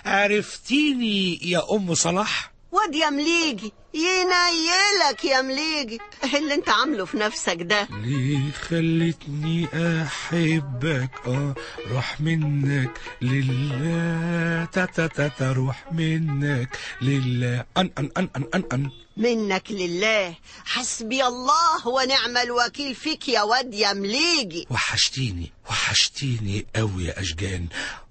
عرفتيني يا ام صلاح واد يا مليجي ينيلك يا مليجي إيه اللي انت عامله في نفسك ده ليه خلتني احبك اه روح منك لله تا تا تا تا روح منك لله ان ان ان ان ان, أن. منك لله حسبي الله ونعم الوكيل فيك يا واد يا مليجي وحشتيني وحشتيني قوي يا اشجان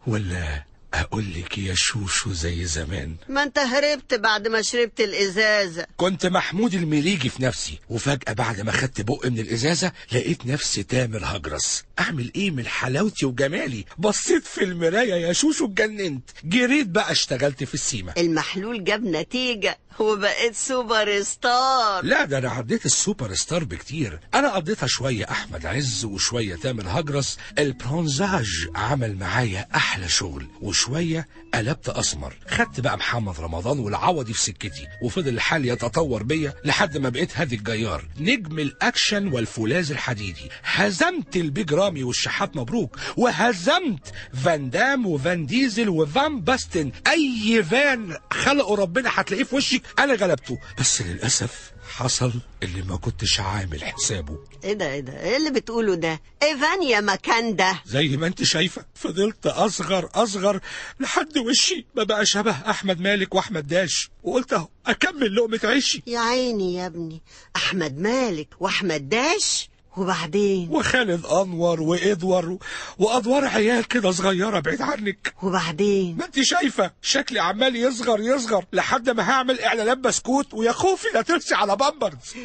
ولا اقول لك يا شوشو زي زمان ما انت هربت بعد ما شربت الازازه كنت محمود المليجي في نفسي وفجأة بعد ما خدت بق من الإزازة لقيت نفسي تامر هجرس أعمل إيه من حلاوتي وجمالي بصيت في المراية يا شوشو اتجننت جريت بقى اشتغلت في السيما المحلول جاب نتيجه وبقيت سوبر ستار لا ده انا عديت السوبر ستار بكتير انا قضيتها شويه احمد عز وشويه تامر هجرس البرونزاج عمل معايا احلى شغل وشويه قلبت اسمر خدت بقى محمد رمضان والعوضي في سكتي وفضل الحال يتطور بيا لحد ما بقيت هادي الجيار نجم الاكشن والفولاذ الحديدي هزمت البيج رامي والشحات مبروك وهزمت فان دام وفان ديزل وفان باستن اي فان خلقه ربنا هتلاقيه في وشك انا غلبته بس للاسف حصل اللي ما كنتش عامل حسابه ايه ده ايه ده ايه اللي بتقوله ده ايفانيا مكان ده زي ما انت شايفه فضلت اصغر اصغر لحد وشي ما بقى شبه احمد مالك واحمد داش وقلت اهو اكمل لقمه عيشي يا عيني يا ابني احمد مالك واحمد داش وبعدين وخالد انور وادوار وادوار عيال كده صغيره بعيد عنك وبعدين ما انت شايفه شكلي عمال يصغر يصغر لحد ما هعمل اعلانات بسكوت ويا خوفي لا ترسي على بامبرز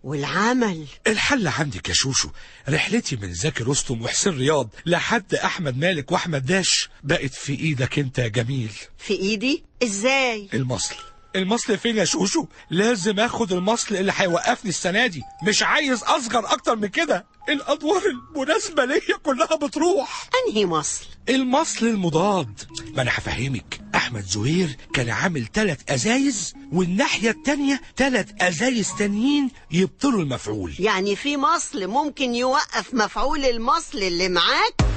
والعمل الحل عندك يا شوشو رحلتي من زكي رستم وحسين رياض لحد احمد مالك واحمد داش بقت في ايدك انت يا جميل في ايدي ازاي المصل المصل فين يا شوشو لازم اخد المصل اللي هيوقفني السنه دي مش عايز اصغر اكتر من كده الادوار المناسبه ليا كلها بتروح انهي مصل المصل المضاد ما انا هفهمك احمد زهير كان عامل ثلاث ازايز والناحيه التانية ثلاث ازايز تانيين يبطلوا المفعول يعني في مصل ممكن يوقف مفعول المصل اللي معاك